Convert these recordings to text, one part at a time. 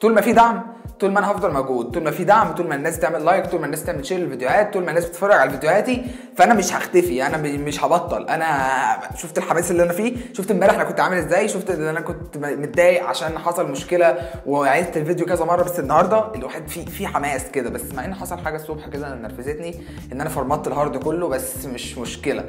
طول ما في دعم طول ما انا هفضل موجود طول ما في دعم طول ما الناس تعمل لايك طول ما الناس تعمل شير للفيديوهات طول ما الناس بتتفرج على فيديوهاتي فانا مش هختفي انا م- مش هبطل انا شفت الحماس اللي انا فيه شفت امبارح انا كنت عامل ازاي شفت ان انا كنت م- متضايق عشان حصل مشكله وعدت الفيديو كذا مره بس النهارده الواحد فيه في حماس كده بس مع ان حصل حاجه الصبح كده نرفزتني ان انا فرمطت الهارد كله بس مش مشكله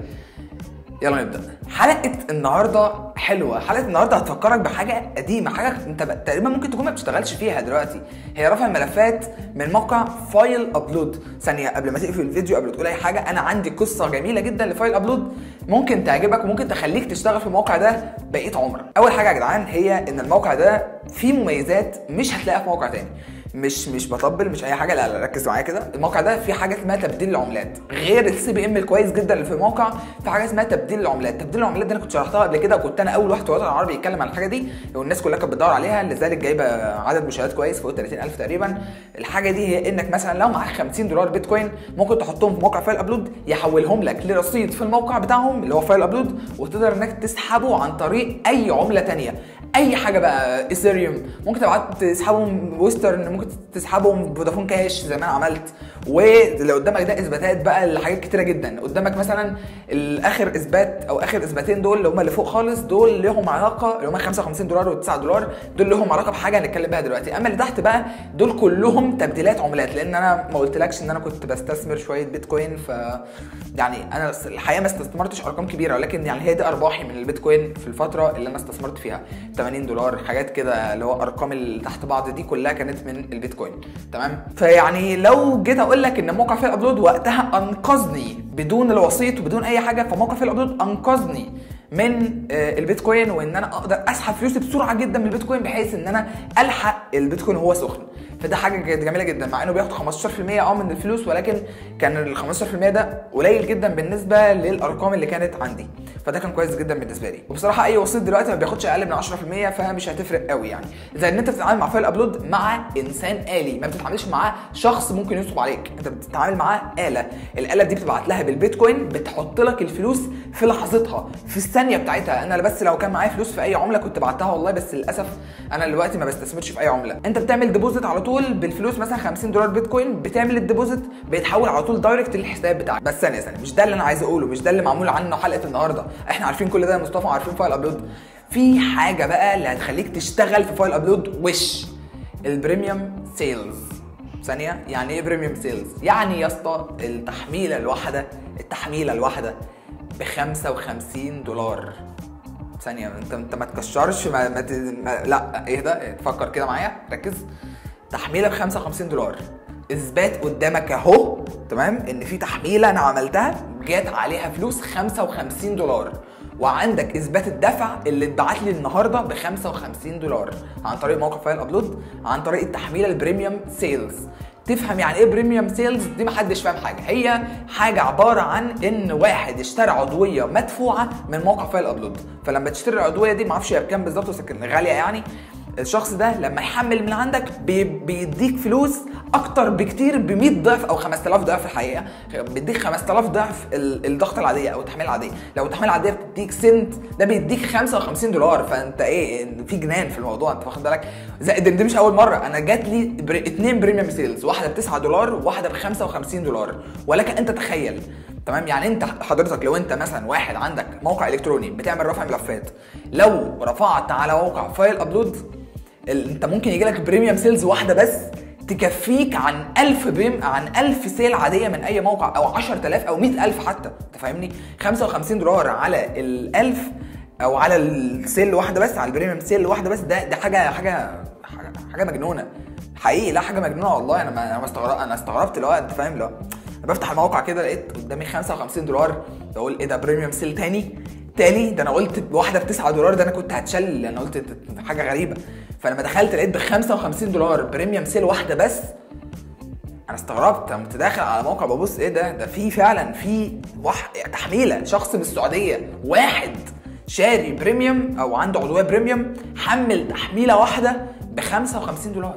يلا نبدا حلقه النهارده حلوه حلقه النهارده هتفكرك بحاجه قديمه حاجه انت ب- تقريبا ممكن تكون ما بتشتغلش فيها دلوقتي هي رفع الملفات من موقع فايل ابلود ثانيه قبل ما تقفل الفيديو قبل ما تقول اي حاجه انا عندي قصه جميله جدا لفايل ابلود ممكن تعجبك وممكن تخليك تشتغل في الموقع ده بقيه عمرك اول حاجه يا جدعان هي ان الموقع ده فيه مميزات مش هتلاقيها في موقع تاني مش مش بطبل مش اي حاجه لا لا ركز معايا كده الموقع ده فيه حاجه اسمها تبديل العملات غير السي بي ام الكويس جدا اللي في الموقع في حاجه اسمها تبديل العملات تبديل العملات دي انا كنت شرحتها قبل كده وكنت انا اول واحد في الوطن العربي يتكلم عن الحاجه دي والناس كلها كانت بتدور عليها لذلك جايبه عدد مشاهدات كويس فوق 30000 تقريبا الحاجه دي هي انك مثلا لو معاك 50 دولار بيتكوين ممكن تحطهم في موقع فايل ابلود يحولهم لك لرصيد في الموقع بتاعهم اللي هو فايل ابلود وتقدر انك تسحبه عن طريق اي عمله تانية اي حاجه بقى ايثيريوم ممكن تبعت تسحبهم ويسترن ممكن تسحبهم فودافون كاش زي ما انا عملت واللي قدامك ده اثباتات بقى لحاجات كتيره جدا قدامك مثلا الاخر اثبات او اخر اثباتين دول اللي هم اللي فوق خالص دول لهم علاقه اللي هم 55 دولار و9 دولار دول لهم علاقه بحاجه هنتكلم بيها دلوقتي اما اللي تحت بقى دول كلهم تبديلات عملات لان انا ما قلتلكش ان انا كنت بستثمر شويه بيتكوين ف يعني انا الحقيقه ما استثمرتش ارقام كبيره ولكن يعني هي دي ارباحي من البيتكوين في الفتره اللي انا استثمرت فيها 80 دولار حاجات كده اللي هو ارقام اللي تحت بعض دي كلها كانت من البيتكوين تمام فيعني لو جيت اقول لك ان موقع فيل ابلود وقتها انقذني بدون الوسيط وبدون اي حاجه فموقع فيل ابلود انقذني من آه، البيتكوين وان انا اقدر اسحب فلوسي بسرعه جدا من البيتكوين بحيث ان انا الحق البيتكوين وهو سخن فده حاجه كانت جميله جدا مع انه بياخد 15% اه من الفلوس ولكن كان ال 15% ده قليل جدا بالنسبه للارقام اللي كانت عندي فده كان كويس جدا بالنسبه لي وبصراحه اي وسيط دلوقتي ما بياخدش اقل من 10% فمش هتفرق قوي يعني زي ان انت بتتعامل مع فايل ابلود مع انسان الي ما بتتعاملش معاه شخص ممكن ينصب عليك انت بتتعامل معاه اله الاله دي بتبعت لها بالبيتكوين بتحط لك الفلوس في لحظتها في الثانيه بتاعتها انا بس لو كان معايا فلوس في اي عمله كنت بعتها والله بس للاسف انا دلوقتي ما بستثمرش في اي عمله انت بتعمل ديبوزيت على طول بالفلوس مثلا 50 دولار بيتكوين بتعمل الديبوزيت بيتحول على طول دايركت للحساب بتاعك بس ثانيه ثانيه مش ده اللي انا عايز اقوله مش ده اللي معمول عنه حلقه النهارده احنا عارفين كل ده يا مصطفى عارفين فايل ابلود في حاجه بقى اللي هتخليك تشتغل في فايل ابلود وش البريميوم سيلز ثانية يعني ايه بريميوم سيلز؟ يعني يا اسطى التحميلة الواحدة التحميلة الواحدة ب 55 دولار ثانية انت انت ما تكشرش ما, ما, ت... ما لا اهدى تفكر كده معايا ركز تحميلة ب 55 دولار اثبات قدامك اهو تمام ان في تحميلة انا عملتها جات عليها فلوس 55 دولار وعندك اثبات الدفع اللي اتبعت لي النهارده ب 55 دولار عن طريق موقع فايل ابلود عن طريق التحميله البريميوم سيلز تفهم يعني ايه بريميوم سيلز دي محدش فاهم حاجه هي حاجه عباره عن ان واحد اشترى عضويه مدفوعه من موقع فايل ابلود فلما تشتري العضويه دي معرفش هي بكام بالظبط بس كانت غاليه يعني الشخص ده لما يحمل من عندك بي- بيديك فلوس اكتر بكتير ب 100 ضعف او 5000 ضعف الحقيقه بيديك 5000 ضعف ال- الضغط العاديه او التحميل العاديه لو التحميل العاديه بتديك سنت ده بيديك 55 دولار فانت ايه في جنان في الموضوع انت واخد بالك زائد إن دي مش اول مره انا جات لي بر... اتنين بريميوم سيلز واحده ب 9 دولار وواحده ب 55 دولار ولك انت تخيل تمام يعني انت حضرتك لو انت مثلا واحد عندك موقع الكتروني بتعمل رفع ملفات لو رفعت على موقع فايل ابلود ال- انت ممكن يجي لك بريميوم سيلز واحده بس تكفيك عن 1000 بريم عن 1000 سيل عاديه من اي موقع او 10000 او 100000 حتى انت فاهمني 55 دولار على ال 1000 او على السيل واحده بس على البريميوم سيل واحده بس ده ده حاجه حاجه حاجه, حاجة مجنونه حقيقي لا حاجه مجنونه والله انا ما انا ما استغرب انا استغربت اللي هو انت فاهم اللي هو انا بفتح الموقع كده لقيت قدامي 55 دولار بقول ايه ده بريميوم سيل تاني تاني ده انا قلت واحده ب 9 دولار ده انا كنت هتشل انا قلت ده حاجه غريبه فلما دخلت لقيت ب 55 دولار بريميوم سيل واحده بس انا استغربت قمت داخل على موقع ببص ايه ده ده في فعلا في وح... تحميله شخص من السعوديه واحد شاري بريميوم او عنده عضويه بريميوم حمل تحميله واحده ب 55 دولار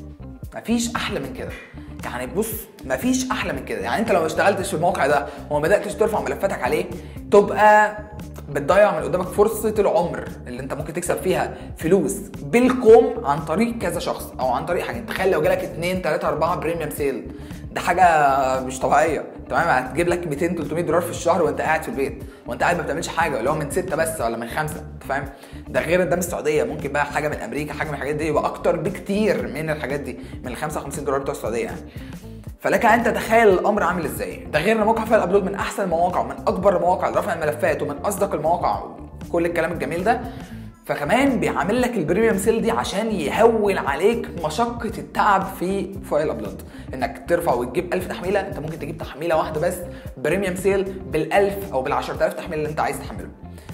مفيش احلى من كده يعني بص مفيش احلى من كده يعني انت لو ما اشتغلتش في الموقع ده وما بداتش ترفع ملفاتك عليه تبقى بتضيع من قدامك فرصه العمر اللي انت ممكن تكسب فيها فلوس بالكوم عن طريق كذا شخص او عن طريق حاجه تخيل لو جالك 2 3 4 بريميوم سيل ده حاجه مش طبيعيه تمام هتجيب لك 200 300 دولار في الشهر وانت قاعد في البيت وانت قاعد ما بتعملش حاجه اللي هو من سته بس ولا من خمسه انت فاهم ده غير ده من السعوديه ممكن بقى حاجه من امريكا حاجه من الحاجات دي يبقى اكتر بكتير من الحاجات دي من ال 55 دولار بتوع السعوديه يعني فلك ان تتخيل الامر عامل ازاي ده غير ان موقع فايل ابلود من احسن المواقع ومن اكبر المواقع لرفع الملفات ومن اصدق المواقع كل الكلام الجميل ده فكمان بيعمل لك البريميوم سيل دي عشان يهون عليك مشقه التعب في فايل ابلود انك ترفع وتجيب 1000 تحميله انت ممكن تجيب تحميله واحده بس بريميوم سيل بال1000 او بال10000 تحميله اللي انت عايز تحمله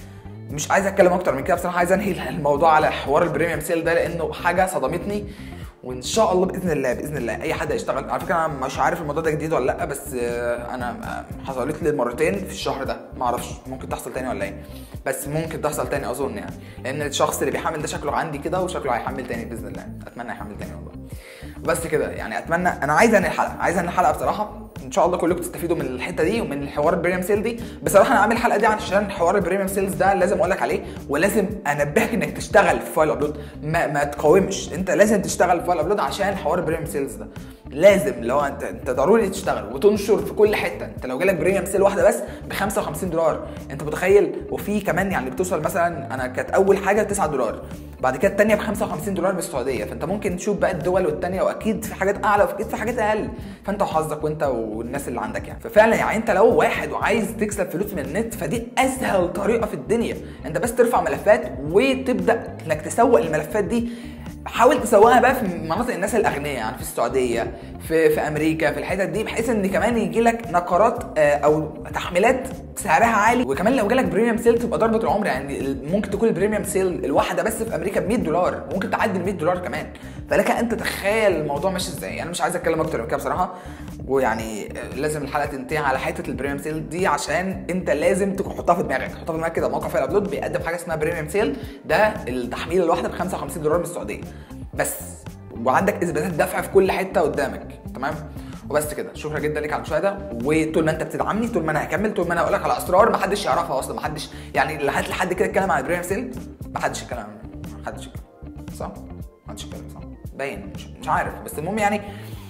مش عايز اتكلم اكتر من كده بصراحه عايز انهي الموضوع على حوار البريميوم سيل ده لانه حاجه صدمتني وان شاء الله باذن الله باذن الله اي حد هيشتغل على فكره انا مش عارف الموضوع ده جديد ولا لا بس آه، انا آه، حصلت لي مرتين في الشهر ده ما اعرفش ممكن تحصل تاني ولا ايه بس ممكن تحصل تاني اظن يعني لان الشخص اللي بيحمل ده شكله عندي كده وشكله هيحمل تاني باذن الله اتمنى يحمل تاني والله بس كده يعني اتمنى انا عايز انهي الحلقه عايز انهي الحلقه بصراحه ان شاء الله كلكم تستفيدوا من الحته دي ومن الحوار البريميوم سيل دي بصراحه انا عامل الحلقه دي عشان حوار البريميوم سيلز ده لازم اقول لك عليه ولازم انبهك انك تشتغل في فايل ابلود ما, ما تقاومش انت لازم تشتغل في فايل ابلود عشان حوار البريميوم سيلز ده لازم لو انت انت ضروري تشتغل وتنشر في كل حته انت لو جالك بريميوم سيل واحده بس ب 55 دولار انت متخيل وفي كمان يعني بتوصل مثلا انا كانت اول حاجه 9 دولار بعد كده الثانيه ب 55 دولار بالسعوديه فانت ممكن تشوف بقى الدول والثانيه واكيد في حاجات اعلى واكيد في حاجات اقل فانت وحظك وانت والناس اللي عندك يعني ففعلا يعني انت لو واحد وعايز تكسب فلوس من النت فدي اسهل طريقه في الدنيا انت بس ترفع ملفات وتبدا انك تسوق الملفات دي حاول تسوقها بقى في مناطق الناس الاغنياء يعني في السعوديه في في امريكا في الحتت دي بحيث ان كمان يجي لك نقرات آه، او تحميلات سعرها عالي وكمان لو جالك بريميوم سيل تبقى ضربه العمر يعني ال- ممكن تكون البريميوم سيل الواحده بس في امريكا ب 100 دولار ممكن تعدي ال 100 دولار كمان فلك ان تتخيل الموضوع ماشي ازاي انا مش عايز اتكلم اكتر من كده بصراحه ويعني آه، لازم الحلقه تنتهي على حته البريميوم سيل دي عشان انت لازم تكون حطها في دماغك حطها في دماغك كده موقع فايل ابلود بيقدم حاجه اسمها بريميوم سيل ده التحميله الواحده ب 55 دولار من السعوديه بس وعندك اثباتات دفع في كل حته قدامك تمام وبس كده شكرا جدا ليك على المشاهده وطول ما انت بتدعمني طول ما انا هكمل طول ما انا هقول لك على اسرار ما حدش يعرفها اصلا ما حدش يعني هات لحد كده يتكلم عن البريميوم سيل ما حدش يتكلم عنه ما حدش يتكلم صح؟ ما حدش يتكلم صح؟ باين مش, مش عارف بس المهم يعني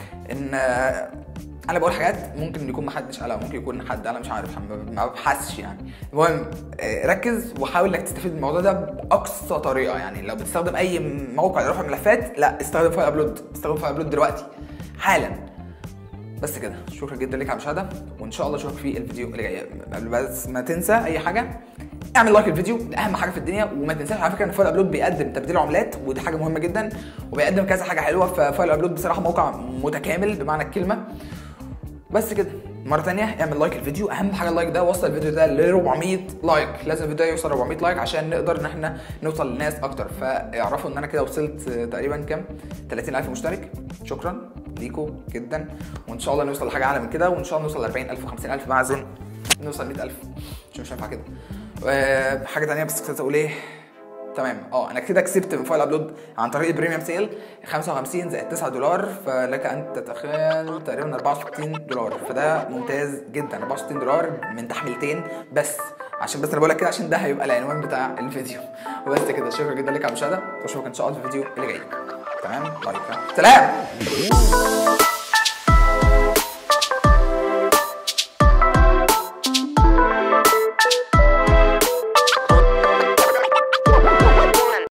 ان آه، انا بقول حاجات ممكن يكون ما حدش قالها ممكن يكون حد انا مش عارف ما- ما ببحثش يعني المهم آه، ركز وحاول انك تستفيد من الموضوع ده باقصى طريقه يعني لو بتستخدم اي موقع لرفع ملفات لا استخدم فايل ابلود استخدم فايل ابلود دلوقتي حالا بس كده شكرا جدا ليك على المشاهده وان شاء الله اشوفك في الفيديو اللي جاي قبل بس ما تنسى اي حاجه اعمل لايك للفيديو ده اهم حاجه في الدنيا وما تنساش على فكره ان فايل ابلود بيقدم تبديل عملات ودي حاجه مهمه جدا وبيقدم كذا حاجه حلوه ففايل ابلود بصراحه موقع متكامل بمعنى الكلمه بس كده مرة تانية اعمل لايك الفيديو اهم حاجة اللايك ده وصل الفيديو ده ل 400 لايك لازم الفيديو ده يوصل 400 لايك عشان نقدر ان احنا نوصل للناس اكتر فاعرفوا ان انا كده وصلت تقريبا كام 30000 مشترك شكرا ليكوا جدا وان شاء الله نوصل لحاجة اعلى من كده وان شاء الله نوصل ل 40000 و50000 بعزم نوصل 100000 مش مش هينفع كده آه، حاجة تانية بس كنت اقول ايه تمام اه انا كده كسبت من فايل ابلود عن طريق البريميوم سيل 55 زائد 9 دولار فلك ان تتخيل تقريبا 64 دولار فده ممتاز جدا 64 دولار من تحميلتين بس عشان بس انا بقول لك كده عشان ده هيبقى العنوان بتاع الفيديو وبس كده شكرا جدا لك على المشاهده واشوفك ان شاء الله في الفيديو اللي جاي تمام لايك ها؟ سلام